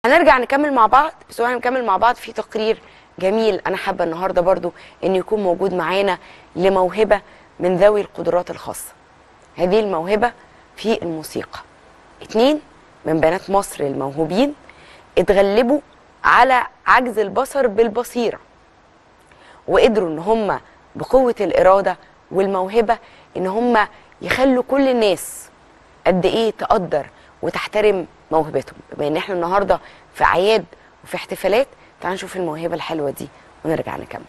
هنرجع نكمل مع بعض بس واحنا نكمل مع بعض في تقرير جميل انا حابه النهارده برضو ان يكون موجود معانا لموهبه من ذوي القدرات الخاصه هذه الموهبه في الموسيقى اتنين من بنات مصر الموهوبين اتغلبوا على عجز البصر بالبصيره وقدروا ان هم بقوه الاراده والموهبه ان هم يخلوا كل الناس قد ايه تقدر وتحترم موهبتهم بما ان احنا النهارده في اعياد وفي احتفالات تعالوا نشوف الموهبه الحلوه دي ونرجع نكمل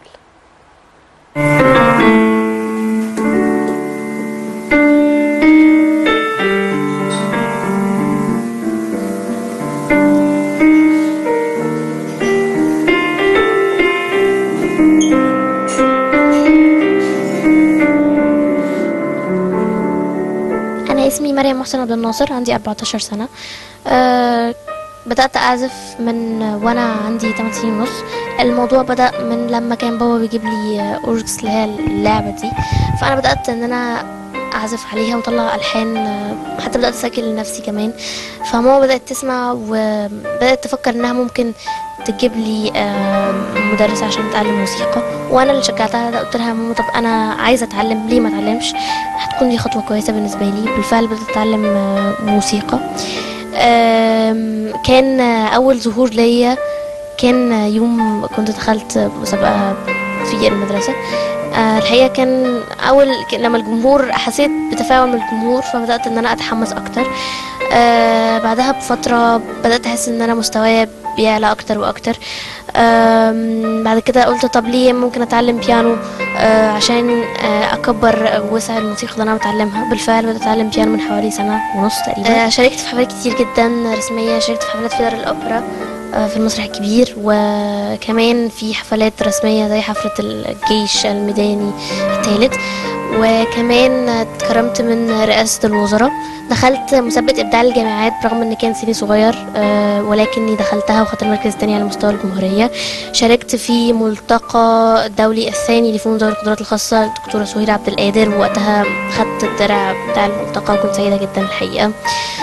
أنا اسمي مريم محسن عبد الناصر عندي 14 سنة أه بدأت أعزف من وأنا عندي 8 سنين ونص الموضوع بدأ من لما كان بابا بيجيب لي أوركس اللي هي اللعبة دي فأنا بدأت إن أنا أعزف عليها وأطلع ألحان آه، حتى بدأت أسجل لنفسي كمان فماما بدأت تسمع وبدأت تفكر إنها ممكن تجيب لي آه، مدرسة عشان أتعلم موسيقى وأنا اللي شجعتها قلت لها يا ماما طب أنا عايزة أتعلم ليه ما أتعلمش هتكون دي خطوة كويسة بالنسبة لي بالفعل بدأت أتعلم آه، موسيقى آم، كان آه، أول ظهور ليا كان آه، يوم كنت دخلت مسابقة في المدرسة آه، الحقيقة كان أول كان لما الجمهور حسيت بتفاعل من الجمهور فبدأت إن أنا أتحمس أكتر آه، بعدها بفترة بدأت أحس إن أنا مستواي بيعلى أكتر وأكتر آم، بعد كده قلت طب ليه ممكن أتعلم بيانو آه، عشان آه، أكبر وسع الموسيقى اللي أنا بتعلمها بالفعل بدأت أتعلم بيانو من حوالي سنة ونص تقريبا آه، شاركت في حفلات كتير جدا رسمية شاركت في حفلات في دار الأوبرا آه، في المسرح الكبير وكمان في حفلات رسمية زي حفلة الجيش الميداني الثالث وكمان اتكرمت من رئاسة الوزراء دخلت مسابقة إبداع الجامعات برغم إن كان سني صغير آه، ولكني دخلتها وخدت المركز الثاني على مستوى الجمهورية شاركت في ملتقى الدولي الثاني لفنون ذوي القدرات الخاصة الدكتورة سهير عبد القادر ووقتها خدت الدرع بتاع الملتقى وكنت سعيدة جدا الحقيقة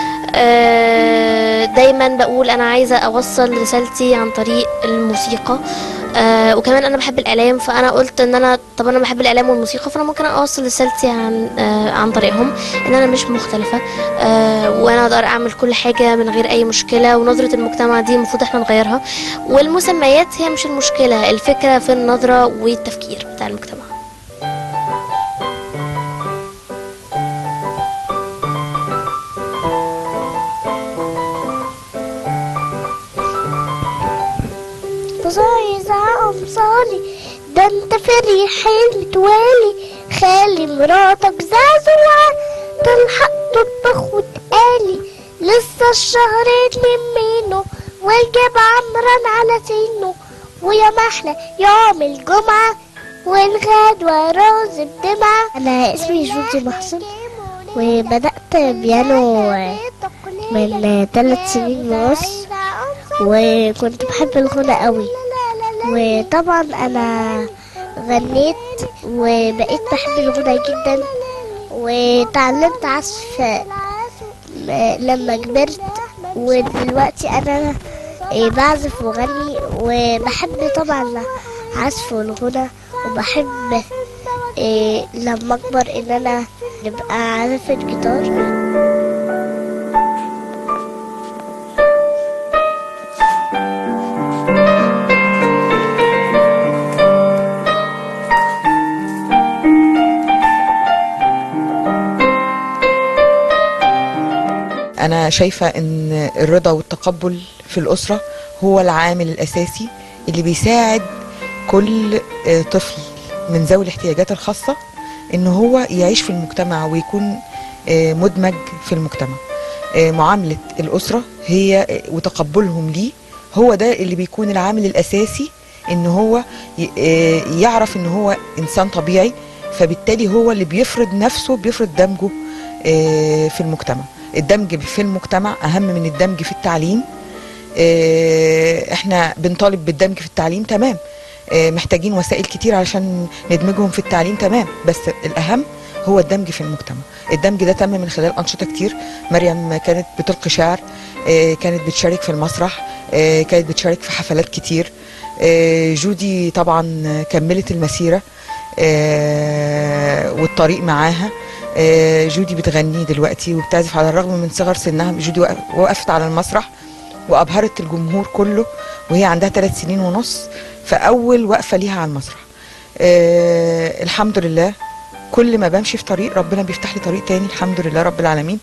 آه، دايما بقول انا عايزه اوصل رسالتي عن طريق الموسيقى آه وكمان انا بحب الاعلام فانا قلت ان انا طب انا بحب الاعلام والموسيقى فانا ممكن اوصل رسالتي عن آه عن طريقهم ان انا مش مختلفه آه وانا اقدر اعمل كل حاجه من غير اي مشكله ونظره المجتمع دي المفروض احنا نغيرها والمسميات هي مش المشكله الفكره في النظره والتفكير بتاع المجتمع بصايز أمصالي ده انت فريحين متوالي خالي مراتك زعزوعة تلحق تطبخ وتقالي لسه الشهرين لمينه والجاب عمران على سينه ويا محلى يوم الجمعة والغاد وراز بدمعة أنا اسمي جودي محسن وبدأت بيانو من ثلاث سنين ونص وكنت بحب الغنى قوي وطبعا انا غنيت وبقيت بحب الغنى جدا وتعلمت عزف م- لما كبرت ودلوقتي انا إيه بعزف وغني وبحب طبعا عزف والغنى وبحب إيه لما اكبر ان انا نبقى عازف الجيتار أنا شايفة إن الرضا والتقبل في الأسرة هو العامل الأساسي اللي بيساعد كل آه، طفل من ذوي الاحتياجات الخاصة إن هو يعيش في المجتمع ويكون آه، مدمج في المجتمع آه، معاملة الأسرة هي آه، وتقبلهم ليه هو ده اللي بيكون العامل الأساسي إن هو ي- آه، يعرف إن هو إنسان طبيعي فبالتالي هو اللي بيفرض نفسه بيفرض دمجه آه، في المجتمع الدمج في المجتمع أهم من الدمج في التعليم آه، احنا بنطالب بالدمج في التعليم تمام آه، محتاجين وسائل كتير عشان ندمجهم في التعليم تمام بس الأهم هو الدمج في المجتمع الدمج ده تم من خلال أنشطة كتير مريم كانت بتلقي شعر آه، كانت بتشارك في المسرح آه، كانت بتشارك في حفلات كتير آه، جودي طبعا كملت المسيرة آه، والطريق معاها آه، جودي بتغني دلوقتي وبتعزف على الرغم من صغر سنها جودي وقف- وقفت على المسرح وأبهرت الجمهور كله وهي عندها ثلاث سنين ونص فأول وقفة ليها على المسرح آه، الحمد لله كل ما بمشي في طريق ربنا بيفتح لي طريق تاني الحمد لله رب العالمين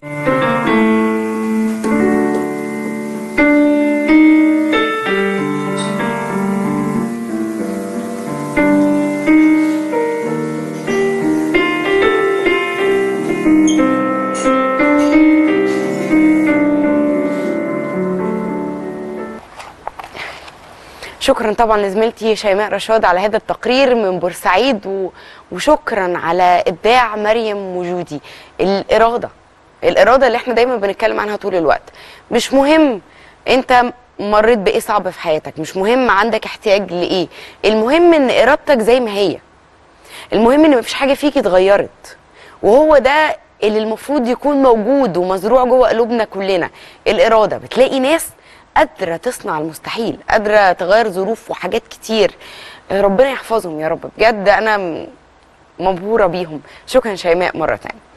شكرا طبعا لزميلتي شيماء رشاد على هذا التقرير من بورسعيد و... وشكرا على ابداع مريم وجودي الاراده الاراده اللي احنا دايما بنتكلم عنها طول الوقت مش مهم انت مريت بايه صعب في حياتك مش مهم عندك احتياج لايه المهم ان ارادتك زي ما هي المهم ان مفيش حاجه فيك اتغيرت وهو ده اللي المفروض يكون موجود ومزروع جوه قلوبنا كلنا الاراده بتلاقي ناس قادره تصنع المستحيل قادره تغير ظروف وحاجات كتير ربنا يحفظهم يا رب بجد انا م- مبهوره بيهم شكرا شيماء مره تانية